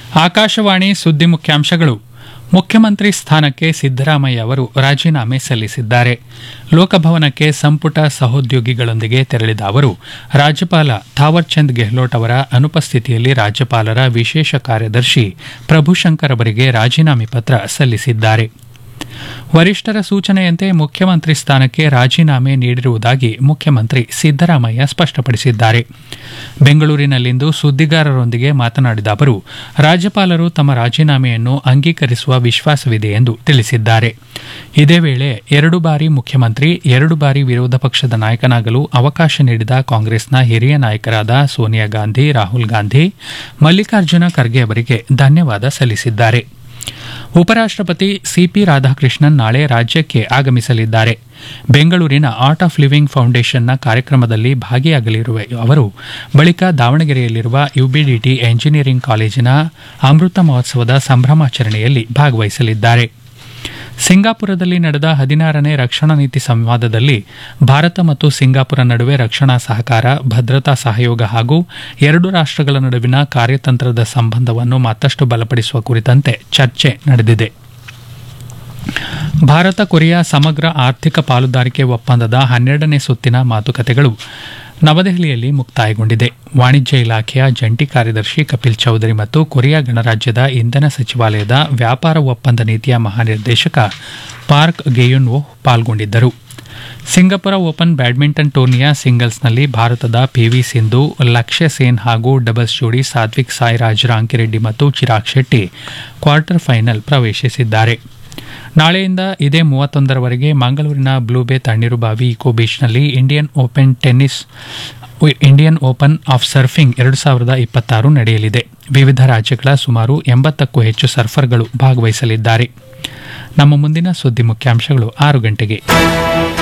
ಆಕಾಶವಾಣಿ ಸುದ್ದಿ ಮುಖ್ಯಾಂಶಗಳು ಮುಖ್ಯಮಂತ್ರಿ ಸ್ಥಾನಕ್ಕೆ ಸಿದ್ದರಾಮಯ್ಯ ಅವರು ರಾಜೀನಾಮೆ ಸಲ್ಲಿಸಿದ್ದಾರೆ ಲೋಕಭವನಕ್ಕೆ ಸಂಪುಟ ಸಹೋದ್ಯೋಗಿಗಳೊಂದಿಗೆ ತೆರಳಿದ ಅವರು ರಾಜ್ಯಪಾಲ ಥಾವರ್ಚಂದ್ ಗೆಹ್ಲೋಟ್ ಅವರ ಅನುಪಸ್ಥಿತಿಯಲ್ಲಿ ರಾಜ್ಯಪಾಲರ ವಿಶೇಷ ಕಾರ್ಯದರ್ಶಿ ಪ್ರಭುಶಂಕರ್ ಅವರಿಗೆ ರಾಜೀನಾಮೆ ಪತ್ರ ಸಲ್ಲಿಸಿದ್ದಾರೆ ವರಿಷ್ಠರ ಸೂಚನೆಯಂತೆ ಮುಖ್ಯಮಂತ್ರಿ ಸ್ಥಾನಕ್ಕೆ ರಾಜೀನಾಮೆ ನೀಡಿರುವುದಾಗಿ ಮುಖ್ಯಮಂತ್ರಿ ಸಿದ್ದರಾಮಯ್ಯ ಸ್ಪಷ್ಟಪಡಿಸಿದ್ದಾರೆ ಬೆಂಗಳೂರಿನಲ್ಲಿಂದು ಸುದ್ದಿಗಾರರೊಂದಿಗೆ ಮಾತನಾಡಿದ ಅವರು ರಾಜ್ಯಪಾಲರು ತಮ್ಮ ರಾಜೀನಾಮೆಯನ್ನು ಅಂಗೀಕರಿಸುವ ವಿಶ್ವಾಸವಿದೆ ಎಂದು ತಿಳಿಸಿದ್ದಾರೆ ಇದೇ ವೇಳೆ ಎರಡು ಬಾರಿ ಮುಖ್ಯಮಂತ್ರಿ ಎರಡು ಬಾರಿ ವಿರೋಧ ಪಕ್ಷದ ನಾಯಕನಾಗಲು ಅವಕಾಶ ನೀಡಿದ ಕಾಂಗ್ರೆಸ್ನ ಹಿರಿಯ ನಾಯಕರಾದ ಸೋನಿಯಾ ಗಾಂಧಿ ರಾಹುಲ್ ಗಾಂಧಿ ಮಲ್ಲಿಕಾರ್ಜುನ ಖರ್ಗೆ ಅವರಿಗೆ ಧನ್ಯವಾದ ಸಲ್ಲಿಸಿದ್ದಾರೆ ಉಪರಾಷ್ಟಪತಿ ಸಿಪಿ ರಾಧಾಕೃಷ್ಣನ್ ನಾಳೆ ರಾಜ್ಯಕ್ಕೆ ಆಗಮಿಸಲಿದ್ದಾರೆ ಬೆಂಗಳೂರಿನ ಆರ್ಟ್ ಆಫ್ ಲಿವಿಂಗ್ ಫೌಂಡೇಶನ್ನ ಕಾರ್ಯಕ್ರಮದಲ್ಲಿ ಭಾಗಿಯಾಗಲಿರುವ ಅವರು ಬಳಿಕ ದಾವಣಗೆರೆಯಲ್ಲಿರುವ ಯುಬಿಡಿಟಿ ಎಂಜಿನಿಯರಿಂಗ್ ಕಾಲೇಜಿನ ಅಮೃತ ಮಹೋತ್ಸವದ ಸಂಭ್ರಮಾಚರಣೆಯಲ್ಲಿ ಭಾಗವಹಿಸಲಿದ್ದಾರೆ ಸಿಂಗಾಪುರದಲ್ಲಿ ನಡೆದ ಹದಿನಾರನೇ ರಕ್ಷಣಾ ನೀತಿ ಸಂವಾದದಲ್ಲಿ ಭಾರತ ಮತ್ತು ಸಿಂಗಾಪುರ ನಡುವೆ ರಕ್ಷಣಾ ಸಹಕಾರ ಭದ್ರತಾ ಸಹಯೋಗ ಹಾಗೂ ಎರಡು ರಾಷ್ಟಗಳ ನಡುವಿನ ಕಾರ್ಯತಂತ್ರದ ಸಂಬಂಧವನ್ನು ಮತ್ತಷ್ಟು ಬಲಪಡಿಸುವ ಕುರಿತಂತೆ ಚರ್ಚೆ ನಡೆದಿದೆ ಭಾರತ ಕೊರಿಯಾ ಸಮಗ್ರ ಆರ್ಥಿಕ ಪಾಲುದಾರಿಕೆ ಒಪ್ಪಂದದ ಹನ್ನೆರಡನೇ ಸುತ್ತಿನ ಮಾತುಕತೆಗಳು ನವದೆಹಲಿಯಲ್ಲಿ ಮುಕ್ತಾಯಗೊಂಡಿದೆ ವಾಣಿಜ್ಯ ಇಲಾಖೆಯ ಜಂಟಿ ಕಾರ್ಯದರ್ಶಿ ಕಪಿಲ್ ಚೌಧರಿ ಮತ್ತು ಕೊರಿಯಾ ಗಣರಾಜ್ಯದ ಇಂಧನ ಸಚಿವಾಲಯದ ವ್ಯಾಪಾರ ಒಪ್ಪಂದ ನೀತಿಯ ಮಹಾನಿರ್ದೇಶಕ ಪಾರ್ಕ್ ಗೆಯುನ್ವೋ ಪಾಲ್ಗೊಂಡಿದ್ದರು ಸಿಂಗಪುರ ಓಪನ್ ಬ್ಯಾಡ್ಮಿಂಟನ್ ಟೂರ್ನಿಯ ಸಿಂಗಲ್ಸ್ನಲ್ಲಿ ಭಾರತದ ಪಿವಿ ಸಿಂಧು ಲಕ್ಷ್ಯ ಸೇನ್ ಹಾಗೂ ಡಬಲ್ಸ್ ಜೋಡಿ ಸಾತ್ವಿಕ್ ಸಾಯಿರಾಜ್ ರಾಂಕಿರೆಡ್ಡಿ ಮತ್ತು ಚಿರಾಗ್ ಶೆಟ್ಟಿ ಕ್ವಾರ್ಟರ್ ಫೈನಲ್ ಪ್ರವೇಶಿಸಿದ್ದಾರೆ ನಾಳೆಯಿಂದ ಇದೇ ಮೂವತ್ತೊಂದರವರೆಗೆ ಮಂಗಳೂರಿನ ಬ್ಲೂಬೇ ತಣ್ಣೀರುಬಾವಿ ಇಕೋ ಬೀಚ್ನಲ್ಲಿ Indian open tennis Indian open of surfing ಎರಡು ಸಾವಿರದ ಇಪ್ಪತ್ತಾರು ನಡೆಯಲಿದೆ ವಿವಿಧ ರಾಜ್ಯಗಳ ಸುಮಾರು ಎಂಬತ್ತಕ್ಕೂ ಹೆಚ್ಚು ಸರ್ಫರ್ಗಳು ಭಾಗವಹಿಸಲಿದ್ದಾರೆ ನಮ್ಮ ಮುಂದಿನ ಸುದ್ದಿ ಮುಖ್ಯಾಂಶಗಳು ಆರು ಗಂಟೆಗೆ